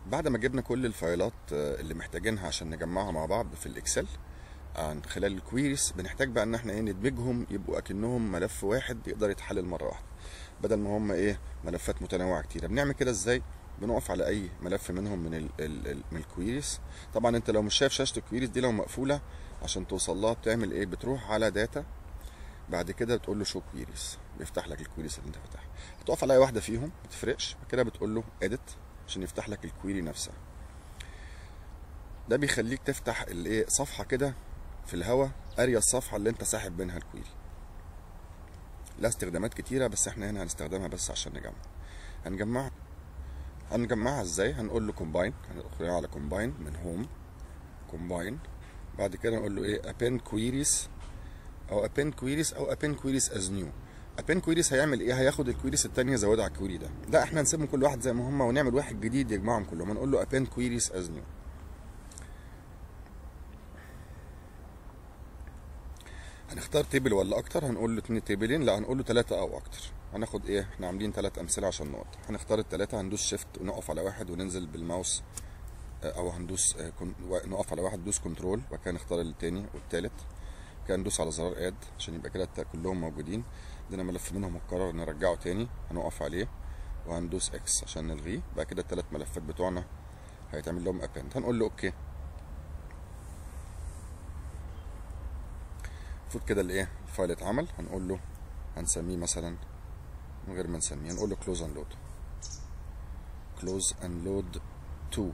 بعد ما جبنا كل الفايلات آه، اللي محتاجينها عشان نجمعها مع بعض في الاكسل عن خلال الكويريز بنحتاج بقى ان احنا ايه ندمجهم يبقوا اكنهم ملف واحد يقدر يتحلل مره واحده بدل ما هم ايه ملفات متنوعه كتيره بنعمل كده ازاي بنقف على اي ملف منهم من ال ال ال من الكويريز طبعا انت لو مش شايف شاشه الكويريز دي لو مقفوله عشان توصل لها بتعمل ايه بتروح على داتا بعد كده بتقول له شو كويريز بيفتح لك الكويريز اللي انت فاتحها هتقف على اي واحده فيهم ما تفرقش بعد كده بتقول له اديت عشان يفتح لك الكويري نفسها ده بيخليك تفتح الايه صفحه كده في الهوا اريا الصفحه اللي انت ساحب منها الكويري لها استخدامات كتيره بس احنا هنا هنستخدمها بس عشان نجمع هنجمعها هنجمعها ازاي هنقول له كومباين هندخل على كومباين من هوم كومباين بعد كده نقول له ايه append queries او append queries او append queries as new append queries هيعمل ايه هياخد الكويريز التانية يزودها على الكويري ده لا احنا هنسيبهم كل واحد زي ما هم ونعمل واحد جديد يجمعهم كلهم هنقول له append queries as new هنختار تيبل ولا اكتر هنقول له اتنين تيبلين لا هنقول له ثلاثة او اكتر هناخد ايه احنا عاملين ثلاث امثله عشان نقط هنختار الثلاثه هندوس شيفت ونقف على واحد وننزل بالماوس آه، او هندوس آه، كن- و- نقف على واحد ندوس كنترول وبعد كده نختار التاني والتالت كده ندوس على زرار اد عشان يبقى كده الت- كلهم موجودين عندنا ملف منهم متكرر نرجعه تاني هنقف عليه وهندوس اكس عشان نلغيه بعد كده الثلاث ملفات بتوعنا هيتعمل لهم ابند هنقول له اوكي المفروض كده الايه الفايل اتعمل هنقول له هنسميه مثلا من غير ما نسميه هنقول له كلوز اند لود كلوز اند لود 2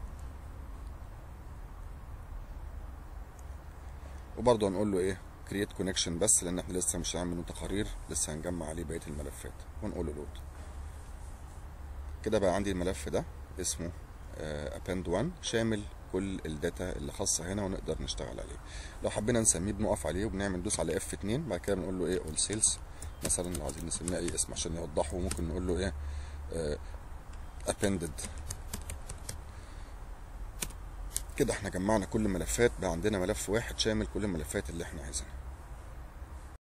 وبرضه هنقول له ايه كرييت كونكشن بس لان احنا لسه مش هنعمل تقارير لسه هنجمع عليه بقيه الملفات ونقول له لود كده بقى عندي الملف ده اسمه append 1 شامل كل الداتا اللي خاصه هنا ونقدر نشتغل عليه لو حبينا نسميه بنقف عليه وبنعمل ندوس على F2 بعد كده بنقول له ايه all sales مثلا لو عايزين نسميه اي اسم عشان يوضحه ممكن نقول له ايه آه، appended كده احنا جمعنا كل الملفات بقى عندنا ملف واحد شامل كل الملفات اللي احنا عايزينها